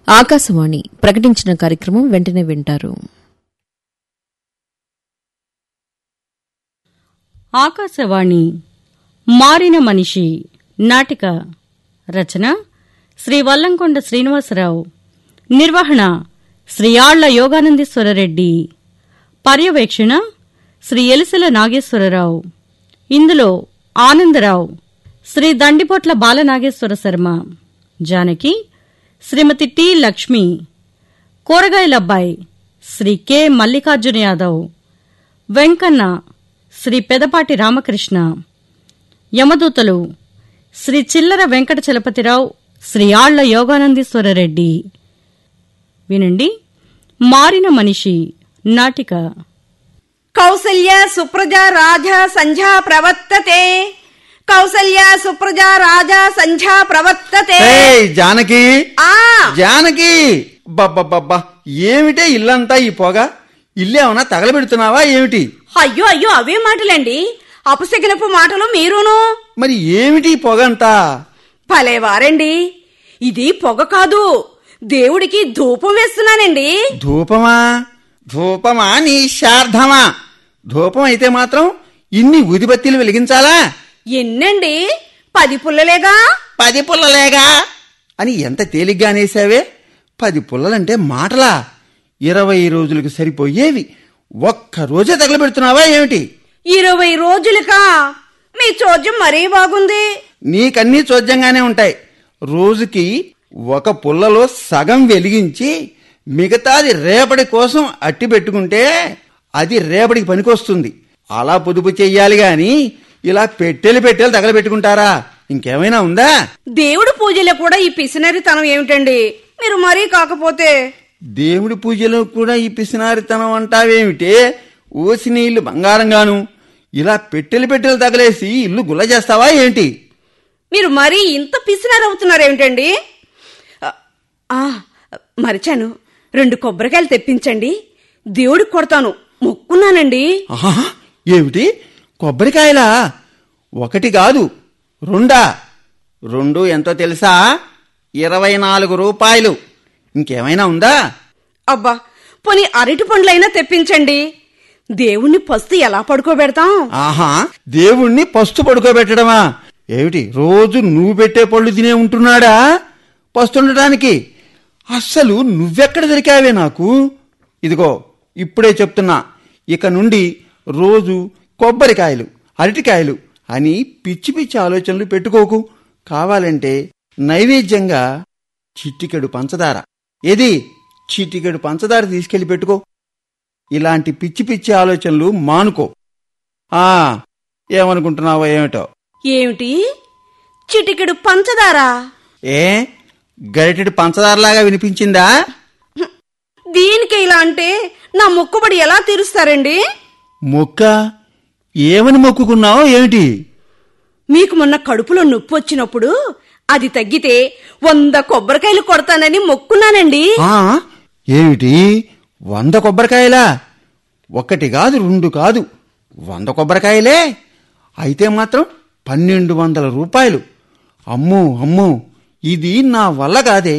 ఆకాశవాణి ప్రకటించిన కార్యక్రమం వెంటనే వింటారు ఆకాశవాణి మారిన మనిషి నాటిక రచన శ్రీ వల్లంకొండ శ్రీనివాసరావు నిర్వహణ శ్రీ ఆళ్ల యోగానందీశ్వరరెడ్డి పర్యవేక్షణ శ్రీ ఎలిసెల నాగేశ్వరరావు ఇందులో ఆనందరావు శ్రీ దండిపోట్ల బాలనాగేశ్వర శర్మ జానకి శ్రీమతి టి లక్ష్మి కూరగాయలబ్బాయి శ్రీ కె మల్లికార్జున యాదవ్ వెంకన్న శ్రీ పెదపాటి రామకృష్ణ యమదూతలు శ్రీ చిల్లర వెంకట చలపతిరావు శ్రీ ఆళ్ల యోగానందీశ్వరరెడ్డి వినండి మారిన మనిషి నాటిక కౌసల్య సుప్రజా రాజా సంధ్యా ప్రవర్తతే కౌసల్య సుప్రజా రాజా సంధ్యా ప్రవర్తతే ఏయ్ జానకి ఆ జానకి బబ్బబ్బబ్బా ఏమిటే ఇల్లంతా ఈ పొగ ఇల్లేమన్నా తగలబెడుతున్నావా ఏమిటి అయ్యో అయ్యో అవే మాటలండి అపశగినపు మాటలు మీరును మరి ఏమిటి ఈ పొగ అంతా భలేవారండి ఇది పొగ కాదు దేవుడికి ధూపం వేస్తున్నానండి ధూపమా ధూపమా నీ శార్ధమా ధూపం అయితే మాత్రం ఇన్ని ఊదిబత్తీలు వెలిగించాలా ఎన్నండి పది పుల్లలేగా పది పుల్లలేగా అని ఎంత తేలిగ్గా అనేసావే పది పుల్లలంటే మాటలా ఇరవై రోజులకు సరిపోయేవి ఒక్క రోజే తగలబెడుతున్నావా ఏమిటి ఇరవై రోజులకా మీ చోద్యం మరీ బాగుంది నీకన్నీ చోద్యంగానే ఉంటాయి రోజుకి ఒక పుల్లలో సగం వెలిగించి మిగతాది రేపటి కోసం అట్టి పెట్టుకుంటే అది రేపటికి పనికొస్తుంది అలా పొదుపు చెయ్యాలి గాని ఇలా పెట్టెలు పెట్టెలు తగలబెట్టుకుంటారా ఇంకేమైనా ఉందా దేవుడు పూజలో కూడా ఈ పిసినరితనం ఏమిటండి మీరు మరీ కాకపోతే దేవుడి పూజలో కూడా ఈ పిసినారితనం అంటావేమిటే ఓసి నీళ్లు బంగారంగాను ఇలా పెట్టెలు పెట్టెలు తగలేసి ఇల్లు గుల్ల చేస్తావా ఏంటి మీరు మరీ ఇంత పిసినారవుతున్నారేమిటండి ఆ, ఆ మరిచాను రెండు కొబ్బరికాయలు తెప్పించండి దేవుడికి కొడతాను మొక్కున్నానండి ఆహా ఏమిటి కొబ్బరికాయలా ఒకటి కాదు రెండా రెండు ఎంతో తెలుసా ఇరవై నాలుగు రూపాయలు ఇంకేమైనా ఉందా అబ్బా పోనీ అరటి పండ్లైనా తెప్పించండి దేవుణ్ణి పస్తు ఎలా పడుకోబెడతాం ఆహా దేవుణ్ణి పస్తు పడుకోబెట్టడమా ఏమిటి రోజు నువ్వు పెట్టే పళ్ళు తినే ఉంటున్నాడా పస్తుండటానికి అస్సలు నువ్వెక్కడ దొరికావే నాకు ఇదిగో ఇప్పుడే చెప్తున్నా ఇక నుండి రోజు కొబ్బరికాయలు అరటికాయలు అని పిచ్చి పిచ్చి ఆలోచనలు పెట్టుకోకు కావాలంటే నైవేద్యంగా చిట్టికెడు పంచదార ఏది చిట్టికెడు పంచదార తీసుకెళ్లి పెట్టుకో ఇలాంటి పిచ్చి పిచ్చి ఆలోచనలు మానుకో ఆ ఏమనుకుంటున్నావో ఏమిటో ఏమిటి చిటికెడు పంచదారా ఏ గరిటెడు పంచదారలాగా వినిపించిందా దీనికి ఇలా అంటే నా మొక్కుబడి ఎలా తీరుస్తారండి మొక్క ఏమని మొక్కుకున్నావో ఏమిటి మీకు మొన్న కడుపులో నొప్పి వచ్చినప్పుడు అది తగ్గితే వంద కొబ్బరికాయలు కొడతానని మొక్కున్నానండి ఆ ఏమిటి వంద కొబ్బరికాయలా ఒకటి కాదు రెండు కాదు వంద కొబ్బరికాయలే అయితే మాత్రం పన్నెండు వందల రూపాయలు అమ్మో అమ్మో ఇది నా వల్ల కాదే